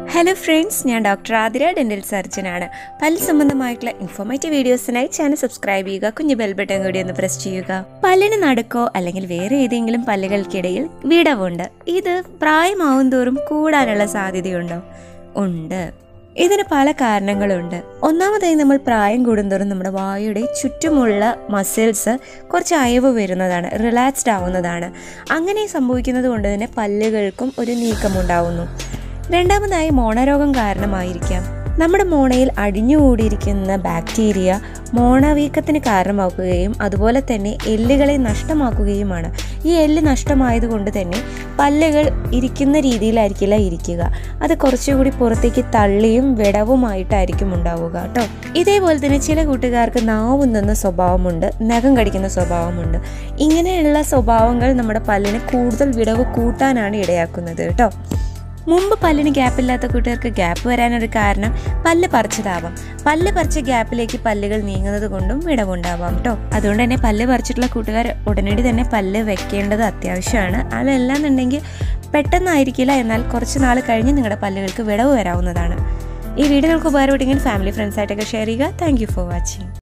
hello friends ഞാൻ doctor Athira dental സർജനാണ് പല്ല് സംബന്ധമായിട്ടുള്ള ഇൻഫോർമേറ്റീവ് വീഡിയോസിനായി ചാനൽ സബ്സ്ക്രൈബ് ചെയ്യുക കുഞ്ഞു ബെൽ ബട്ടൺ കൂടി ഒന്ന് പ്രസ് ചെയ്യുക പല്ലിന് നടുക്കോ അല്ലെങ്കിൽ വേറെ ഏതെങ്കിലും പല്ലുകൾക്കിടയിൽ വിടവുണ്ട് ഇത് പ്രായമാവും തോറും കൂടാനുള്ള സാധ്യതയുണ്ടോ ഉണ്ട് ഇതിന് പല കാരണങ്ങളുണ്ട് ഒന്നാമതായി നമ്മൾ പ്രായം കൂടുന്തോറും നമ്മുടെ വായുടെ ചുറ്റുമുള്ള മസിൽസ് കുറച്ച് അയവ് വരുന്നതാണ് റിലാക്സ്ഡ് ആവുന്നതാണ് അങ്ങനെ സംഭവിക്കുന്നത് കൊണ്ട് തന്നെ പല്ലുകൾക്കും ഒരു നീക്കമുണ്ടാവുന്നു രണ്ടാമതായി മോണരോഗം കാരണമായിരിക്കാം നമ്മുടെ മോണയിൽ അടിഞ്ഞുകൂടിയിരിക്കുന്ന ബാക്ടീരിയ മോണവീക്കത്തിന് കാരണമാക്കുകയും അതുപോലെ തന്നെ എല്ലുകളെ നഷ്ടമാക്കുകയുമാണ് ഈ എല്ല് നഷ്ടമായതുകൊണ്ട് തന്നെ പല്ലുകൾ ഇരിക്കുന്ന രീതിയിലായിരിക്കില്ല ഇരിക്കുക അത് കുറച്ചുകൂടി പുറത്തേക്ക് തള്ളിയും വിടവുമായിട്ടായിരിക്കും ഉണ്ടാവുക കേട്ടോ ഇതേപോലെ തന്നെ ചില കൂട്ടുകാർക്ക് നാവുന്നുന്ന സ്വഭാവമുണ്ട് നഖം കടിക്കുന്ന സ്വഭാവമുണ്ട് ഇങ്ങനെയുള്ള സ്വഭാവങ്ങൾ നമ്മുടെ പല്ലിന് കൂടുതൽ വിടവ് കൂട്ടാനാണ് ഇടയാക്കുന്നത് കേട്ടോ മുമ്പ് പല്ലിന് ഗ്യാപ്പില്ലാത്ത കൂട്ടുകാർക്ക് ഗ്യാപ്പ് വരാനൊരു കാരണം പല്ല് പറിച്ചതാവാം പല്ല് പറിച്ച ഗ്യാപ്പിലേക്ക് പല്ലുകൾ നീങ്ങുന്നത് കൊണ്ടും വിടവുണ്ടാവാം കേട്ടോ അതുകൊണ്ട് തന്നെ പല്ല് പറിച്ചിട്ടുള്ള കൂട്ടുകാർ ഉടനടി തന്നെ പല്ല് വെക്കേണ്ടത് അത്യാവശ്യമാണ് അതല്ലാന്നുണ്ടെങ്കിൽ പെട്ടെന്നായിരിക്കില്ല എന്നാൽ കുറച്ച് നാൾ കഴിഞ്ഞ് നിങ്ങളുടെ പല്ലുകൾക്ക് വിടവ് വരാവുന്നതാണ് ഈ വീഡിയോ നിങ്ങൾക്ക് ഉപകാരപ്പെട്ടെങ്കിൽ ഫാമിലി ഫ്രണ്ട്സായിട്ടൊക്കെ ഷെയർ ചെയ്യുക താങ്ക് യു ഫോർ വാച്ചിങ്